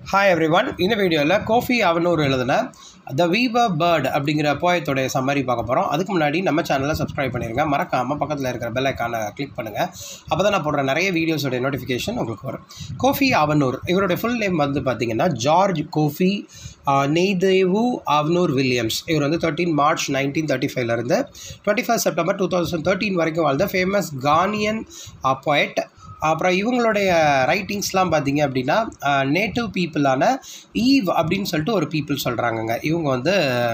hi every one இந்த வீடியோவில் Kofi அவனூர் எழுதின த வீவர் பேர்ட் அப்படிங்கிற போயத்தோடைய சம்மரி பார்க்க போகிறோம் அதுக்கு முன்னாடி நம்ம சேனலை சப்ஸ்கிரைப் பண்ணிடுங்க மறக்காமல் பக்கத்தில் இருக்கிற பெல் ஐக்கானை கிளிக் பண்ணுங்கள் அப்போ தான் நான் போடுற நிறைய வீடியோஸோடைய நோட்டிஃபிகேஷன் உங்களுக்கு வரும் கோஃபி அவனூர் இவருடைய ஃபுல் நேம் வந்து பார்த்தீங்கன்னா George Kofi Nyidevu Awoonor Williams இவர் வந்து தேர்ட்டீன் மார்ச் நைன்டீன் தேர்ட்டி ஃபைவ்லேருந்து twenty first September two thousand thirteen வரைக்கும் வாழ்ந்த ஃபேமஸ் கானியன் போயட் அப்புறம் இவங்களுடைய ரைட்டிங்ஸ்லாம் பார்த்தீங்க அப்படின்னா நேட்டிவ் பீப்புளான ஈவ் அப்படின்னு சொல்லிட்டு ஒரு பீப்புள் சொல்கிறாங்கங்க இவங்க வந்து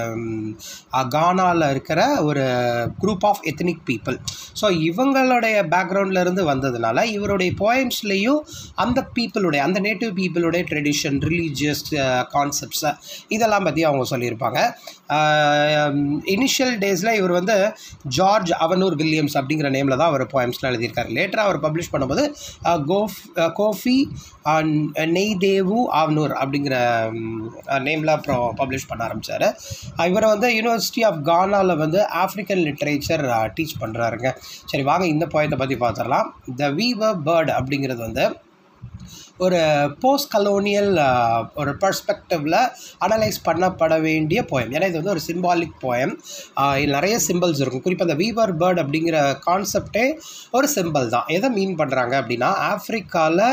கானாவில் இருக்கிற ஒரு group of ethnic people so இவங்களுடைய பேக்ரவுண்ட்லேருந்து வந்ததுனால இவருடைய போயம்ஸ்லேயும் அந்த பீப்புளுடைய அந்த நேட்டிவ் பீப்புளுடைய ட்ரெடிஷன் ரிலீஜியஸ் கான்செப்ட்ஸை இதெல்லாம் பற்றி அவங்க சொல்லியிருப்பாங்க இனிஷியல் டேஸில் இவர் வந்து ஜார்ஜ் அவனூர் வில்லியம்ஸ் அப்படிங்கிற நேமில் தான் அவர் போயம்ஸ்லாம் எழுதியிருக்காரு லேட்டராக அவர் பப்ளிஷ் பண்ணும்போது கோஃப் கோஃபி நெய்தேவு ஆவ்னூர் அப்படிங்கிற நேமில் அப்புறம் பப்ளிஷ் பண்ண ஆரம்பித்தார் இவர் வந்து யூனிவர்சிட்டி ஆஃப் கானாவில் வந்து ஆஃப்ரிக்கன் லிட்ரேச்சர் டீச் பண்ணுறாருங்க சரி வாங்க இந்த போயத்தை பற்றி பார்த்துடலாம் த வீவர் பேர்ட் அப்படிங்கிறது வந்து ஒரு போஸ்ட் கலோனியல் ஒரு பர்ஸ்பெக்டிவில் அனலைஸ் பண்ணப்பட வேண்டிய போயம் ஏன்னா இது வந்து ஒரு சிம்பாலிக் போயம் இதில் நிறைய சிம்பிள்ஸ் இருக்கும் குறிப்பாக அந்த வீவர் பேர்ட் அப்படிங்கிற கான்செப்டே ஒரு சிம்பிள் தான் எதை மீன் பண்ணுறாங்க அப்படின்னா ஆஃப்ரிக்காவில்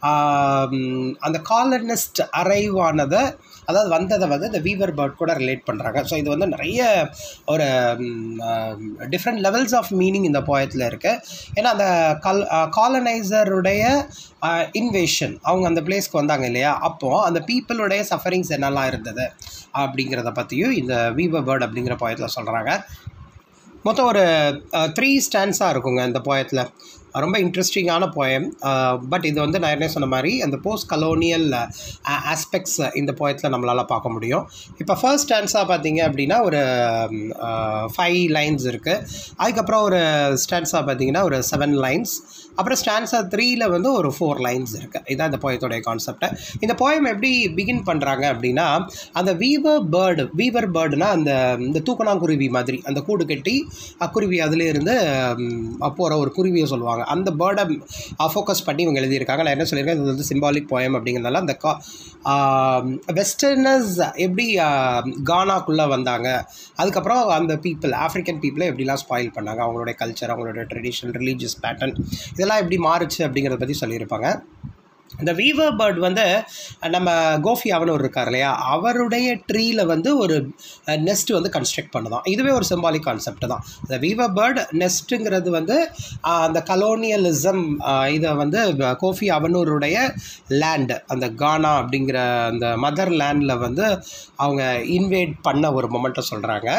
அந்த காலனிஸ்ட் அரைவ் ஆனதை அதாவது வந்ததை வந்து இந்த வீவர் பேர்ட் கூட ரிலேட் பண்ணுறாங்க ஸோ இது வந்து நிறைய ஒரு டிஃப்ரெண்ட் லெவல்ஸ் ஆஃப் மீனிங் இந்த போயத்தில் இருக்குது ஏன்னா அந்த கல் காலனைசருடைய இன்வேஷன் அவங்க அந்த பிளேஸ்க்கு வந்தாங்க இல்லையா அப்போது அந்த பீப்புளுடைய சஃபரிங்ஸ் என்னெல்லாம் இருந்தது அப்படிங்கிறத பற்றியும் இந்த வீவர் பேர்ட் அப்படிங்கிற போயத்தில் சொல்கிறாங்க மொத்தம் ஒரு த்ரீ ஸ்டாண்ட்ஸாக இருக்குங்க இந்த போயத்தில் ரொம்ப இன்ட்ரெஸ்டிங்கான போயம் பட் இது வந்து நான் என்ன சொன்ன மாதிரி அந்த போஸ்ட் கலோனியல் ஆஸ்பெக்ட்ஸ் இந்த போயத்தில் நம்மளால் பார்க்க முடியும் இப்போ ஃபர்ஸ்ட் ஸ்டான்ஸாக பார்த்தீங்க அப்படின்னா ஒரு ஃபைவ் லைன்ஸ் இருக்குது அதுக்கப்புறம் ஒரு ஸ்டான்ஸாக பார்த்தீங்கன்னா ஒரு செவன் லைன்ஸ் அப்புறம் ஸ்டான்ஸா த்ரீயில் வந்து ஒரு ஃபோர் லைன்ஸ் இருக்குது இதுதான் இந்த போயத்தோடைய கான்செப்டை இந்த போயம் எப்படி பிகின் பண்ணுறாங்க அப்படின்னா அந்த வீவர் பேர்டு வீவர் பேர்டுனா அந்த இந்த தூக்கணாங்குருவி மாதிரி அந்த கூடு கட்டி குருவி அதுலேருந்து போகிற ஒரு குருவியை சொல்லுவாங்க அந்த பேர்டை ஃபோக்கஸ் பண்ணி இவங்க எழுதியிருக்காங்க நான் என்ன சொல்லியிருக்கேன் இது வந்து சிம்பாலிக் போயம் அப்படிங்கிறதால அந்த கா வெஸ்டர்னர்ஸ் எப்படி கானாக்குள்ளே வந்தாங்க அதுக்கப்புறம் அந்த பீப்புள் ஆஃப்ரிக்கன் பீப்புளை எப்படிலாம் ஸ்பாயில் பண்ணாங்க அவங்களுடைய கல்ச்சர் அவங்களோட ட்ரெடிஷன் ரிலீஜியஸ் பேட்டர்ன் இதெல்லாம் எப்படி மாறுச்சு அப்படிங்கிறத பற்றி சொல்லியிருப்பாங்க இந்த வீவர் பேர்ட் வந்து நம்ம கோஃபி அவனூர் இருக்கார் இல்லையா அவருடைய ட்ரீயில் வந்து ஒரு நெஸ்ட் வந்து கன்ஸ்ட்ரக்ட் பண்ணுதான் இதுவே ஒரு சிம்பாலிக் கான்செப்ட் தான் இந்த வீவர் பேர்ட் நெஸ்ட்டுங்கிறது வந்து அந்த கலோனியலிசம் இதை வந்து கோஃபி அவனூருடைய லேண்டு அந்த கானா அப்படிங்கிற அந்த மதர் லேண்டில் வந்து அவங்க இன்வேட் பண்ண ஒரு மொமெண்ட்டை சொல்கிறாங்க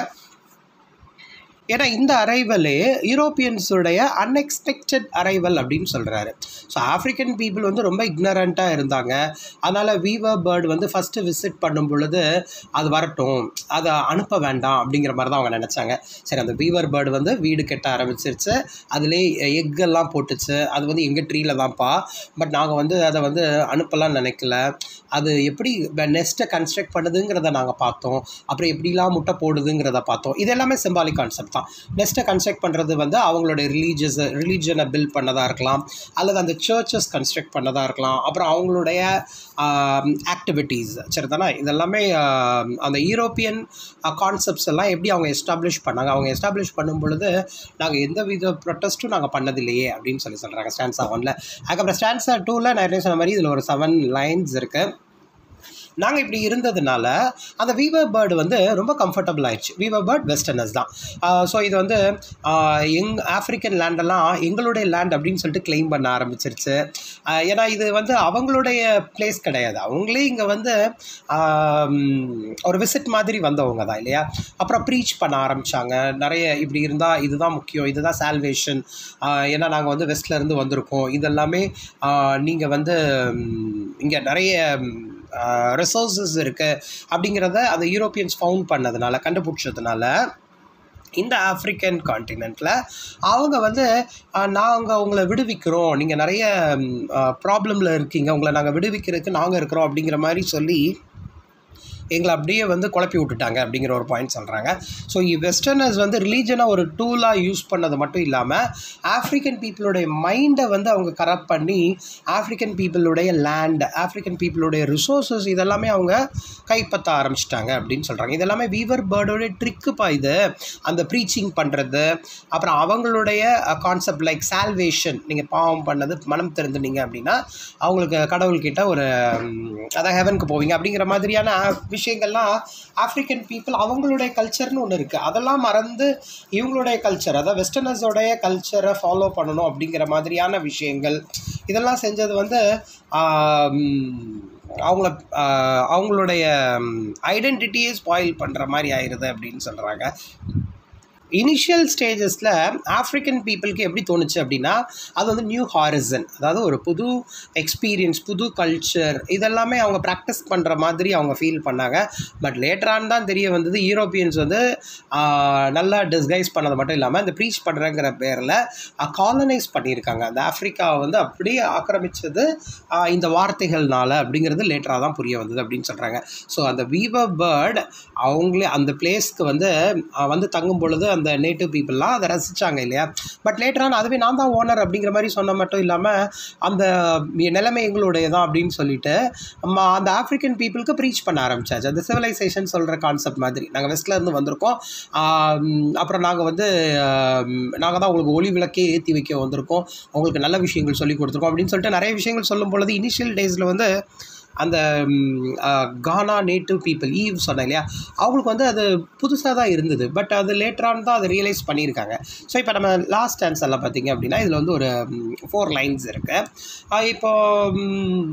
ஏன்னா இந்த அரைவலே யூரோப்பியன்ஸுடைய அன்எக்ஸ்பெக்டட் அரைவல் அப்படின்னு சொல்கிறாரு ஸோ ஆஃப்ரிக்கன் பீப்புள் வந்து ரொம்ப இக்னரண்ட்டாக இருந்தாங்க அதனால் வீவர் பேர்டு வந்து ஃபஸ்ட்டு விசிட் பண்ணும் பொழுது அது வரட்டும் அதை அனுப்ப வேண்டாம் அப்படிங்கிற மாதிரி தான் அவங்க நினச்சாங்க சரி அந்த வீவர் பேர்டு வந்து வீடு கெட்ட ஆரம்பிச்சிருச்சு அதிலே எக்கெல்லாம் போட்டுச்சு அது வந்து எங்கள் ட்ரீயில் தான்ப்பா பட் நாங்கள் வந்து அதை வந்து அனுப்பலாம் நினைக்கல அது எப்படி நெஸ்ட்டை கன்ஸ்ட்ரக்ட் பண்ணுதுங்கிறத நாங்கள் பார்த்தோம் அப்புறம் எப்படிலாம் முட்டை போடுதுங்கிறத பார்த்தோம் இது எல்லாமே சிம்பாலிக் கான்செப்ட் தான் நெக்ஸ்ட்டை கன்ஸ்ட்ரக்ட் பண்ணுறது வந்து அவங்களுடைய ரிலீஜியஸ் ரிலீஜனை பில்ட் பண்ணதாக இருக்கலாம் அல்லது அந்த சர்ச்சஸ் கன்ஸ்ட்ரக்ட் பண்ணதாக இருக்கலாம் அப்புறம் அவங்களுடைய ஆக்டிவிட்டீஸ் சரி தானே இதெல்லாமே அந்த யூரோப்பியன் கான்செப்ட்ஸ் எல்லாம் எப்படி அவங்க எஸ்டாப்ளிஷ் பண்ணாங்க அவங்க எஸ்டாப்ளிஷ் பண்ணும் பொழுது நாங்கள் எந்த வித ப்ரொட்டஸ்ட்டும் நாங்கள் பண்ணதில்லையே அப்படின்னு சொல்லி சொல்கிறாங்க ஸ்டான்ஸா ஒனில் அதுக்கப்புறம் ஸ்டான்ஸா டூவில் நான் என்ன சொன்ன மாதிரி இதில் ஒரு செவன் லைன்ஸ் இருக்குது நாங்கள் இப்படி இருந்ததுனால அந்த வீவர் பேர்டு வந்து ரொம்ப கம்ஃபர்டபுள் ஆயிடுச்சு வீவர் பேர்ட் வெஸ்டர்னர்ஸ் தான் ஸோ இது வந்து எங் ஆஃப்ரிக்கன் லேண்டெல்லாம் எங்களுடைய லேண்ட் அப்படின்னு சொல்லிட்டு கிளைம் பண்ண ஆரம்பிச்சிருச்சு ஏன்னா இது வந்து அவங்களுடைய பிளேஸ் கிடையாது அவங்களே இங்கே வந்து ஒரு விசிட் மாதிரி வந்தவங்க தான் இல்லையா அப்புறம் ப்ரீச் பண்ண ஆரம்பித்தாங்க நிறைய இப்படி இருந்தால் இதுதான் முக்கியம் இதுதான் சால்வேஷன் ஏன்னா நாங்கள் வந்து வெஸ்ட்லேருந்து வந்திருக்கோம் இதெல்லாமே நீங்கள் வந்து இங்கே நிறைய ரிசோர்ஸஸ் இருக்குது அப்படிங்கிறத அந்த யூரோப்பியன்ஸ் ஃபவுண்ட் பண்ணதுனால கண்டுபிடிச்சதுனால இந்த ஆஃப்ரிக்கன் காண்டினெண்ட்டில் அவங்க வந்து நாங்கள் உங்களை விடுவிக்கிறோம் நீங்கள் நிறைய ப்ராப்ளமில் இருக்கீங்க உங்களை நாங்கள் விடுவிக்கிறதுக்கு நாங்கள் இருக்கிறோம் அப்படிங்கிற மாதிரி சொல்லி எங்களை அப்படியே வந்து குழப்பி விட்டுட்டாங்க அப்படிங்கிற ஒரு பாயிண்ட் சொல்கிறாங்க ஸோ வெஸ்டர்னர்ஸ் வந்து ரிலீஜனை ஒரு டூலாக யூஸ் பண்ணது மட்டும் இல்லாமல் ஆஃப்ரிக்கன் பீப்புளுடைய மைண்டை வந்து அவங்க கரப்ட் பண்ணி ஆஃப்ரிக்கன் பீப்புளுடைய லேண்ட் ஆஃப்ரிக்கன் பீப்புளுடைய ரிசோர்ஸஸ் இதெல்லாமே அவங்க கைப்பற்ற ஆரம்பிச்சிட்டாங்க அப்படின்னு சொல்கிறாங்க இதெல்லாமே வீவர் பேர்டோடைய ட்ரிக்குப்பா இது அந்த ப்ரீச்சிங் பண்ணுறது அப்புறம் அவங்களுடைய கான்செப்ட் லைக் சால்வேஷன் நீங்கள் பாவம் பண்ணது மனம் திறந்துனீங்க அப்படின்னா அவங்களுக்கு கடவுள்கிட்ட ஒரு ம், அதான் ஹெவனுக்கு போவீங்க அப்படிங்கிற மாதிரியான விஷயங்கள்லாம் ஆஃப்ரிக்கன் பீப்புள் அவங்களுடைய கல்ச்சர்னு ஒன்று இருக்குது அதெல்லாம் மறந்து இவங்களுடைய கல்ச்சர் அதாவது வெஸ்டர்னர்ஸோடைய கல்ச்சரை ஃபாலோ பண்ணணும் அப்படிங்கிற மாதிரியான விஷயங்கள் இதெல்லாம் செஞ்சது வந்து ஆம், அவங்கள ஆஹ், அவங்களுடைய ஐடென்டிட்டியே ஸ்பாயில் பண்ணுற மாதிரி ஆயிடுது அப்படின்னு சொல்கிறாங்க இனிஷியல் ஸ்டேஜஸில் ஆஃப்ரிக்கன் பீப்புளுக்கு எப்படி தோணுச்சு அப்படின்னா அது வந்து நியூ ஹாரிசன் அதாவது ஒரு புது எக்ஸ்பீரியன்ஸ் புது கல்ச்சர் இதெல்லாமே அவங்க ப்ராக்டிஸ் பண்ணுற மாதிரி அவங்க ஃபீல் பண்ணாங்க பட் லேட்டரான் தான் தெரிய வந்தது யூரோப்பியன்ஸ் வந்து ஆஹ், நல்லா டிஸ்கைஸ் பண்ணது மட்டும் இல்லாமல் இந்த ப்ரீச் பண்ணுறங்கிற பேரில் காலனைஸ் பண்ணியிருக்காங்க அந்த ஆஃப்ரிக்காவை வந்து அப்படியே ஆக்கிரமிச்சது ஆஹ், இந்த வார்த்தைகள்னால அப்படிங்கிறது லேட்டராக தான் புரிய வந்தது அப்படின்னு சொல்கிறாங்க ஸோ அந்த வீவர் பேர்ட் அவங்களே அந்த பிளேஸ்க்கு வந்து ஆஹ், வந்து தங்கும் பொழுது அந்த நேட்டிவ் பீப்புளெலாம் அதை ரசித்தாங்க இல்லையா பட் லேட்டரான அதுவே நான் தான் ஓனர் அப்படிங்கிற மாதிரி சொன்ன மட்டும் இல்லாமல் அந்த நிலைமை எங்களுடைய தான் அப்படின்னு சொல்லிட்டு நம்ம அந்த ஆஃப்ரிக்கன் பீப்புளுக்கு ப்ரீச் பண்ண ஆரம்பிச்சாச்சு அந்த சிவிலைசேஷன் சொல்கிற கான்செப்ட் மாதிரி நாங்கள் வெஸ்ட்ல இருந்து வந்திருக்கோம் ஆஹ் அப்புறம் நாங்கள் வந்து நாங்கள் தான் உங்களுக்கு ஒளி விளக்கே ஏற்றி வைக்க வந்திருக்கோம் உங்களுக்கு நல்ல விஷயங்கள் சொல்லி கொடுத்துருக்கோம் அப்படின்னு சொல்லிட்டு நிறைய விஷயங்கள் சொல்லும் பொழுது இனிஷியல் டேஸில் வந்து அந்த ம், ஆஹ், கானா நேட்டிவ் பீப்புள் ஈவ் சொன்னேன் இல்லையா அவங்களுக்கு வந்து அது புதுசாக தான் இருந்தது பட் அது லேட்டரான் தான் அதை ரியலைஸ் பண்ணியிருக்காங்க ஸோ இப்போ நம்ம லாஸ்ட் ஆன்சரில் பார்த்தீங்க அப்படின்னா இதில் வந்து ஒரு ஃபோர் லைன்ஸ் இருக்குது இப்போ ம்,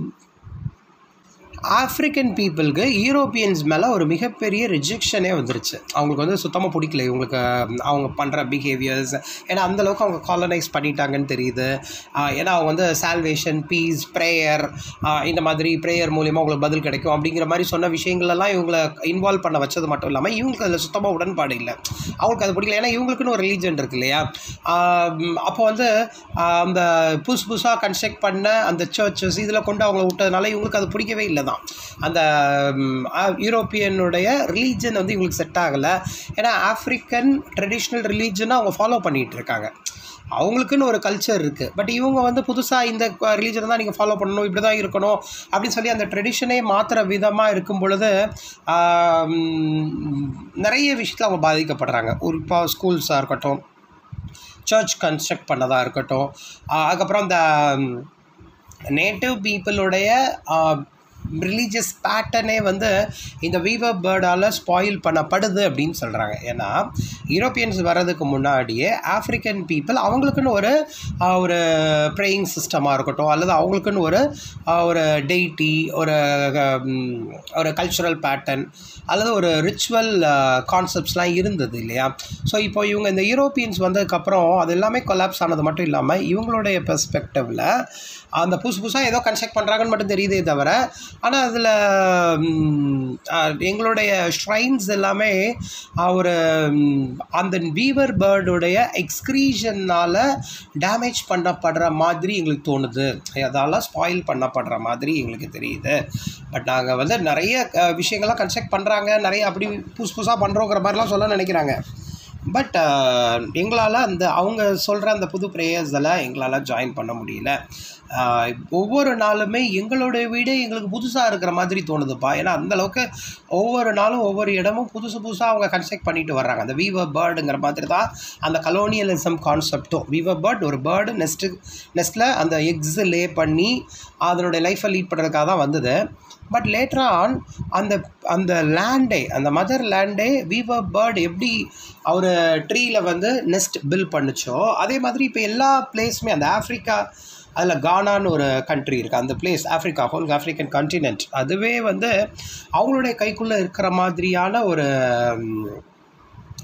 ஆஃப்ரிக்கன் பீப்புளுக்கு யூரோப்பியன்ஸ் மேலே ஒரு மிகப்பெரிய ரிஜெக்ஷனே வந்துருச்சு அவங்களுக்கு வந்து சுத்தமாக பிடிக்கல இவங்களுக்கு ம், அவங்க பண்ணுற பிஹேவியர்ஸ் ஏன்னா அந்தளவுக்கு அவங்க காலனைஸ் பண்ணிட்டாங்கன்னு தெரியுது ஆஹ் ஏன்னா அவங்க வந்து சால்வேஷன் பீஸ் ப்ரேயர் இந்த மாதிரி ப்ரேயர் மூலியமாக உங்களுக்கு பதில் கிடைக்கும் அப்படிங்கிற மாதிரி சொன்ன விஷயங்களெல்லாம் இவங்களை இன்வால்வ் பண்ண வச்சது மட்டும் இல்லாமல் இவங்களுக்கு அதில் சுத்தமாக உடன்பாடு இல்லை அவங்களுக்கு அது பிடிக்கல ஏன்னா இவங்களுக்குன்னு ஒரு ரிலீஜன் இருக்கு இல்லையா அப்போ வந்து ஆஹ் அந்த புதுசு புதுசாக கன்ஸ்ட்ரக்ட் பண்ண அந்த சர்ச்சஸ் இதில் கொண்டு அவங்கள விட்டதுனால இவங்களுக்கு அது பிடிக்கவே இல்லை தான் அந்த ம், ஆ- யூரோப்பியனுடைய ரிலீஜன் வந்து இவங்களுக்கு செட் ஆகலை ஏன்னா ஆஃப்ரிக்கன் ட்ரெடிஷ்னல் ரிலீஜனை அவங்க ஃபாலோ பண்ணிகிட்டு இருக்காங்க அவங்களுக்குன்னு ஒரு கல்ச்சர் இருக்குது பட் இவங்க வந்து புதுசாக இந்த ரிலீஜனை தான் நீங்கள் ஃபாலோ பண்ணணும் இப்படி தான் இருக்கணும் அப்படின்னு சொல்லி அந்த ட்ரெடிஷனே மாற்றுற விதமாக இருக்கும் பொழுது ஆம், நிறைய விஷயத்தில் அவங்க பாதிக்கப்படுறாங்க ஒரு இப்போ ஸ்கூல்ஸாக இருக்கட்டும் சர்ச் கன்ஸ்ட்ரக்ட் பண்ணதாக இருக்கட்டும் ஆஹ் அதுக்கப்புறம் இந்த நேட்டிவ் பீப்புளுடைய ரிலீஜியஸ் பேட்டர்னே வந்து இந்த வீவர் பேர்டால் ஸ்பாயில் பண்ணப்படுது அப்படின்னு சொல்கிறாங்க ஏன்னா யூரோப்பியன்ஸ் வர்றதுக்கு முன்னாடியே ஆஃப்ரிக்கன் பீப்புள் அவங்களுக்குன்னு ஒரு ஆஹ், ஒரு ப்ரேயிங் சிஸ்டமாக இருக்கட்டும் அல்லது அவங்களுக்குன்னு ஒரு ஆஹ், ஒரு டெய்டி ஒரு ஹம், ஒரு கல்ச்சுரல் பேட்டர்ன் அல்லது ஒரு ரிச்சுவல் கான்செப்ட்ஸ்லாம் இருந்தது இல்லையா ஸோ இப்போ இவங்க இந்த யூரோப்பியன்ஸ் வந்ததுக்கப்புறம் அது எல்லாமே கொலாப்ஸ் ஆனது மட்டும் இல்லாமல் இவங்களுடைய பெர்ஸ்பெக்டிவில் அந்த புதுசு புதுசாக ஏதோ கன்ஸ்ட்ரக்ட் பண்ணுறாங்கன்னு மட்டும் தெரியுதே தவிர ஆனால் அதில் எங்களுடைய ஷ்ரைன்ஸ் எல்லாமே ஆஹ், ஒரு ம், அந்த வீவர் பேர்டுடைய எக்ஸ்க்ரீஷன்னால் டேமேஜ் பண்ணப்படுற மாதிரி எங்களுக்கு தோணுது அதால் ஸ்பாயில் பண்ணப்படுற மாதிரி எங்களுக்கு தெரியுது பட் நாங்கள் வந்து நிறைய அஹ், விஷயங்கள்லாம் கன்ஸ்ட்ரக்ட் பண்ணுறாங்க நிறைய அப்படி புதுசு புதுசாக பண்ணுறோங்கிற மாதிரிலாம் சொல்ல நினைக்கிறாங்க பட் எங்களால் அந்த அவங்க சொல்கிற அந்த புது ப்ரேயர்ஸ் எல்லாம் எங்களால் ஜாயின் பண்ண முடியல ஆஹ் ஒவ்வொரு நாளுமே எங்களுடைய வீடே எங்களுக்கு புதுசாக இருக்கிற மாதிரி தோணுதுப்பா ஏன்னா அந்தளவுக்கு ஒவ்வொரு நாளும் ஒவ்வொரு இடமும் புதுசு புதுசாக அவங்க கன்ஸ்ட்ரக்ட் பண்ணிட்டு வர்றாங்க அந்த வீவர் பேர்டுங்கிற மாதிரி தான் அந்த கலோனியலிசம் கான்செப்டும் வீவர் பேர்ட் ஒரு பேர்டு நெஸ்ட்டு நெஸ்ட்டில் அந்த எக்ஸ் லே பண்ணி அதனுடைய லைஃப்பை லீட் பண்ணுறதுக்காக தான் வந்தது பட் லேட்டர் ஆன் அந்த அந்த லேண்டே அந்த மதர் லேண்டே வீவர் பேர்டு எப்படி ஒரு ட்ரீயில் வந்து நெஸ்ட் பில் பண்ணுச்சோ அதே மாதிரி இப்போ எல்லா பிளேஸுமே அந்த ஆஃப்ரிக்கா அதில் கானான்னு ஒரு கண்ட்ரி இருக்குது அந்த place Africa whole African continent அதுவே வந்து அவங்களுடைய கைக்குள்ளே இருக்கிற மாதிரியான ஒரு ம்,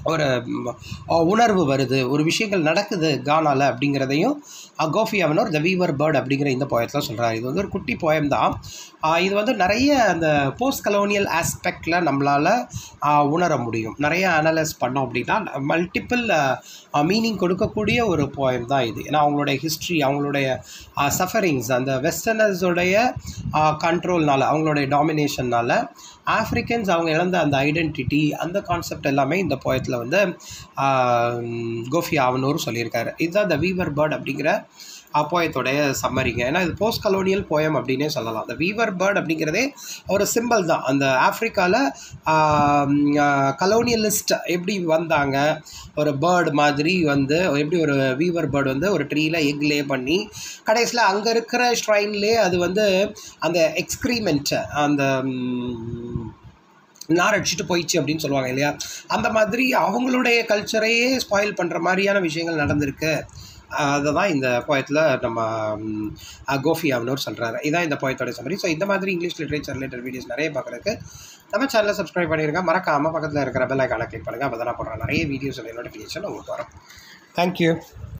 ஒரு ம், அஹ், உணர்வு வருது ஒரு விஷயங்கள் நடக்குது கானால அப்படிங்கிறதையும் அஹ், Kofi Awoonor the weaver bird அப்படிங்கிற இந்த போயத்தில் சொல்கிறார் இது வந்து ஒரு குட்டி போயம் தான் அஹ், இது வந்து நிறைய அந்த போஸ்ட் கலோனியல் ஆஸ்பெக்டில் நம்மளால் உணர முடியும் நிறைய அனலைஸ் பண்ணோம் அப்படின்னா மல்டிபிள் மீனிங் கொடுக்கக்கூடிய ஒரு போயம் தான் இது ஏன்னா அவங்களுடைய ஹிஸ்ட்ரி அவங்களுடைய சஃபரிங்ஸ் அந்த வெஸ்டர்னர்ஸோடைய கண்ட்ரோல்னால அவங்களுடைய டாமினேஷன்னால் ஆஃப்ரிக்கன்ஸ் அவங்க இழந்த அந்த ஐடென்டிட்டி அந்த கான்செப்ட் எல்லாமே இந்த போயத்தில் வந்து ஆஹ், கோஃபி ஆவனூர் சொல்லியிருக்காரு இதுதான் த வீவர் பேர்ட் அப்படிங்கிற போயத்தோடைய சம்மரிங்க ஏன்னா இது போஸ்ட் கலோனியல் போயம் அப்படின்னே சொல்லலாம் அந்த வீவர் பேர்ட் அப்படிங்கிறதே ஒரு சிம்பிள் தான் அந்த ஆஃப்ரிக்காவில் கலோனியலிஸ்ட் எப்படி வந்தாங்க ஒரு பேர்டு மாதிரி வந்து எப்படி ஒரு வீவர் பேர்டு வந்து ஒரு ட்ரீல எக் லே பண்ணி கடைசியில் அங்கே இருக்கிற ஸ்ட்ரைன்லேயே அது வந்து அந்த எக்ஸ்க்ரீமெண்ட் அந்த ம், நார் அடிச்சுட்டு போயிடுச்சு அப்படின்னு சொல்லுவாங்க இல்லையா அந்த மாதிரி அவங்களுடைய கல்ச்சரையே ஸ்பாயில் பண்ணுற மாதிரியான விஷயங்கள் நடந்திருக்கு அதை தான் இந்த போயத்தில் நம்ம ம், அஹ், கோஃபி அவனூர் சொல்கிறாரு இதான் இந்த போயத்தோட சம்மரி ஸோ இந்த மாதிரி இங்கிலீஷ் லிட்ரேச்சர் ரிலேட்டட் வீடியோஸ் நிறைய பார்க்குறதுக்கு நம்ம சேனலை சப்ஸ்கிரைப் பண்ணிருங்க மறக்காமல் பக்கத்தில் இருக்கிற பெல் ஐக்கானை கிளிக் பண்ணுங்கள் அப்போ தான் நான் போடுற நிறைய வீடியோஸ் நோட்டிஃபிகேஷன் உங்களுக்கு வரும் தேங்க்யூ